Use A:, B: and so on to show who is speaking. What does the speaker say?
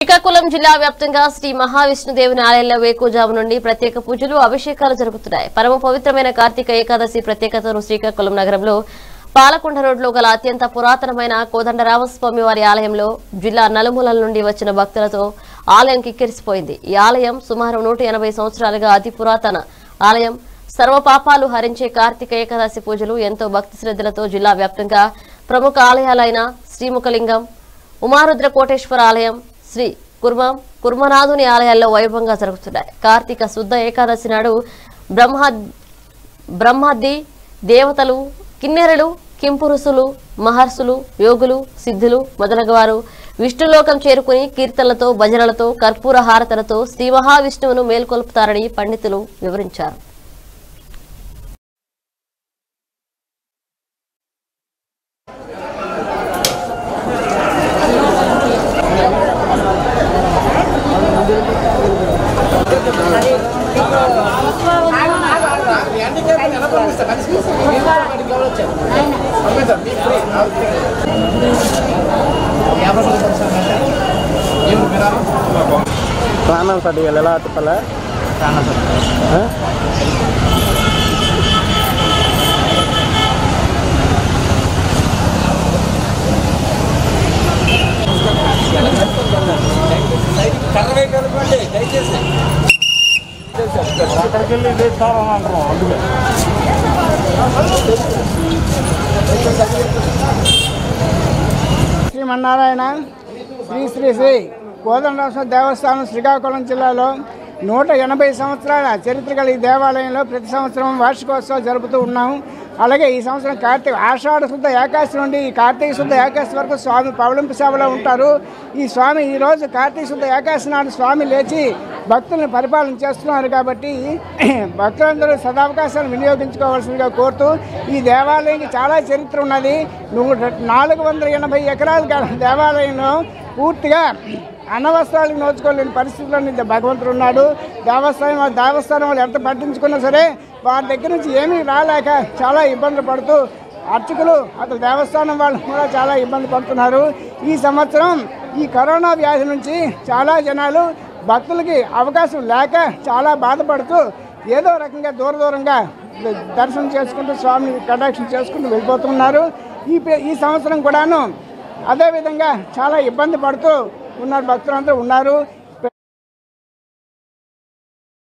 A: శ్రీకాకుళం జిల్లా వ్యాప్తంగా శ్రీ మహావిష్ణుదేవుని ఆలయంలో వేకుజాము నుండి ప్రత్యేక పూజలు అభిషేకాలు జరుగుతున్నాయి పరమ పవిత్రమైన కార్తీక ఏకాదశి ప్రత్యేకతను శ్రీకాకుళం నగరంలో పాలకొండ రోడ్లో గల అత్యంత పురాతనమైన కోదండరామస్వామి వారి ఆలయంలో జిల్లా నలుమూలల నుండి వచ్చిన భక్తులతో ఆలయం కిక్కిరిసిపోయింది ఈ ఆలయం సుమారు నూట ఎనభై సంవత్సరాలుగా అతి పురాతన ఆలయం సర్వ పాపాలు హరించే కార్తీక ఏకాదశి పూజలు ఎంతో భక్తి శ్రద్ధలతో జిల్లా వ్యాప్తంగా ప్రముఖ ఆలయాలైన శ్రీముఖలింగం ఉమారుద్ర కోటేశ్వర ఆలయం శ్రీ కుర్మం కుర్మనాథుని ఆలయాల్లో వైభవంగా జరుగుతున్నాయి కార్తీక శుద్ధ ఏకాదశి నాడు బ్రహ్మ బ్రహ్మాది దేవతలు కిన్నెరలు కింపురుషులు మహర్షులు యోగులు సిద్ధులు మొదలగువారు విష్ణులోకం చేరుకుని కీర్తనలతో భజనలతో కర్పూర హారతలతో శ్రీ మహావిష్ణువును మేల్కొల్పుతారని పండితులు వివరించారు
B: ప్రాణం సార్ ఇవాళ ఎలా తిప్పాలా ఆ? అక్కడికి వెళ్ళి ఇదే చాలా అంటున్నాం అందుకే
C: శ్రీమన్నారాయణ శ్రీ శ్రీ శ్రీ కోదండరామ దేవస్థానం శ్రీకాకుళం జిల్లాలో నూట ఎనభై సంవత్సరాల చరిత్ర గల ఈ దేవాలయంలో ప్రతి సంవత్సరం వార్షికోత్సవాలు జరుపుతూ ఉన్నాము అలాగే ఈ సంవత్సరం కార్తీక ఆషాఢ శుద్ధ ఏకాదశి నుండి ఈ కార్తీక శుద్ధ ఏకాదశి వరకు స్వామి పవళింపు సేవలో ఉంటారు ఈ స్వామి ఈరోజు కార్తీక శుద్ధ ఏకాదశి నాడు స్వామి లేచి భక్తులను పరిపాలన చేస్తున్నారు కాబట్టి భక్తులందరూ సదావకాశాన్ని వినియోగించుకోవాల్సిందిగా కోరుతూ ఈ దేవాలయానికి చాలా చరిత్ర ఉన్నది నువ్వు నాలుగు వందల ఎనభై ఎకరాల గల దేవాలయంలో పూర్తిగా అనవసరాలకు నోచుకోలేని పరిస్థితుల్లో నిన్న భగవంతుడు ఉన్నాడు దేవస్థానం వాళ్ళ దేవస్థానం వాళ్ళు ఎంత పట్టించుకున్నా సరే వారి దగ్గర నుంచి ఏమీ రాలేక చాలా ఇబ్బందులు పడుతూ అర్చకులు అసలు దేవస్థానం వాళ్ళు కూడా చాలా ఇబ్బంది పడుతున్నారు ఈ సంవత్సరం ఈ కరోనా వ్యాధి నుంచి చాలా జనాలు భక్తులకి అవకాశం లేక చాలా బాధపడుతూ ఏదో రకంగా దూర దూరంగా దర్శనం చేసుకుంటూ స్వామిని కటాక్షం చేసుకుంటూ వెళ్ళిపోతున్నారు ఈ పే- ఈ సంవత్సరం కూడాను అదేవిధంగా చాలా ఇబ్బంది పడుతూ ఉన్నారు భక్తులందరూ ఉన్నారు